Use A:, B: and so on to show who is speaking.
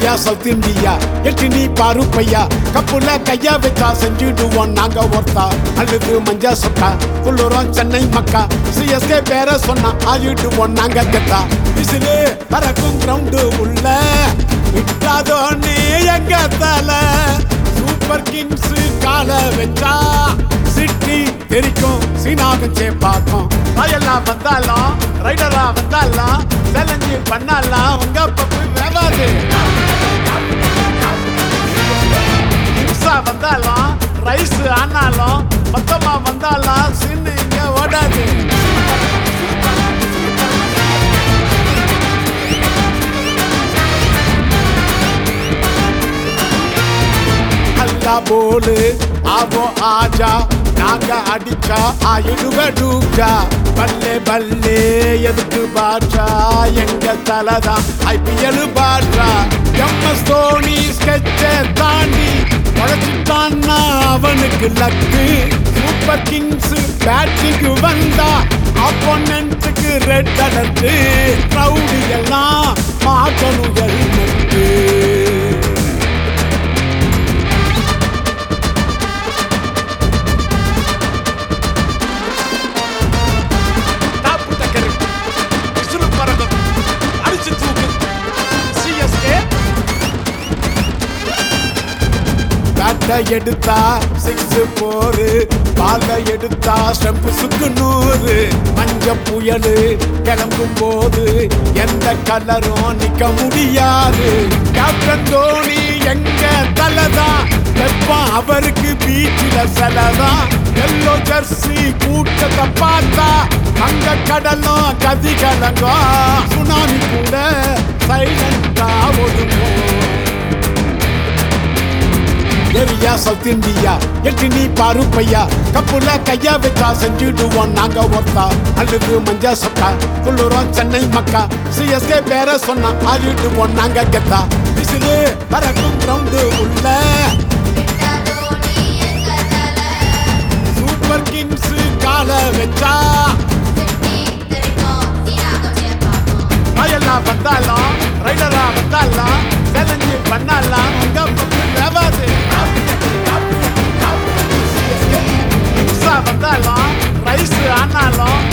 A: area south India எட்டு நீ பாரு பையா கப்புல கையா வச்சா செஞ்சுடுவோம் நாங்க ஒருத்தா அழுது மஞ்சா சொக்கா குள்ளுறோம் சென்னை மக்கா சிஎஸ்கே பேர சொன்னா ஆயிடுவோம் நாங்க கெத்தா விசிலு பறக்கும் கிரவுண்டு உள்ள விட்டாதோ நீ எங்க தலை சூப்பர் கிங்ஸ் கால வச்சா சிட்டி தெரிக்கும் சீனாவும் சேப்பாக்கும் ராயெல்லாம் வந்தாலும் ரைடரா வந்தாலும் சேலஞ்சு பண்ணாலாம் உங்க பப்பு வேவாது இம்சா வந்தாலும் ரைஸ் ஆனாலும் மொத்தமா வந்தாலும் சின்ன இங்க ஓடாது அல்லா போலு ஆவோ ஆஜா நாங்க அடிச்சா ஆயிடுவ டூஜா பல்லே பல்லே எதுக்கு பாட்சா எங்க தலைதான் ஐபிஎல் பாட்சா எம்எஸ் தோனி ஸ்கெட்ச தாண்டி உழைச்சிட்டான்னா அவனுக்கு லக்கு சூப்பர் கிங்ஸ் பேட்டிங்கு வந்தா அப்போனன்ட்டுக்கு ரெட் அலர்ட்டு க்ரௌடு எல்லாம் மாற்றணும் ஹெல்மெட்டு டாப்பு டக்கரு விசிறு பறக்கும் அடிச்சு தூக்கு சிஎஸ்கே பேட்டை எடுத்தா சிக்ஸ் போரு பால எடுத்தா ஸ்டெம்பு சுக்கு நூறு மஞ்ச புயலு கிளம்பும் போது எந்த கலரும் நிக்க முடியாது கேப்டன் தோனி எங்க தலைதான் வெப்பம் அவருக்கு பீச்சில செலதான் எல்லோ ஜெர்சி கூட்டத்தை பார்த்தா அங்க கடலும் கதி கலங்கும் சுனாமி கூட சைலண்டா ஒதுங்கும் ஏரியா சவுத் இந்தியா எட்டு நீ பாரு பையா கப்புல கையா வச்சா செஞ்சுடுவோம் நாங்க ஒருத்தா அழுது மஞ்சா சொக்கா குள்ளுறோம் சென்னை மக்கா சிஎஸ்கே பேர சொன்னா ஆடிடுவோம் நாங்க கெத்தா விசிலு பறக்கும் கிரவுண்டு உள்ள சூப்பர் கிங்ஸ் கால வச்சா ராயெல்லாம் வந்தாலும் ரைடரா வந்தாலும் சேலஞ்சு பண்ணாலாம் உங்க பக்கம் வேவாது இம்சா வந்தாலும் ரைஸ் ஆனாலும்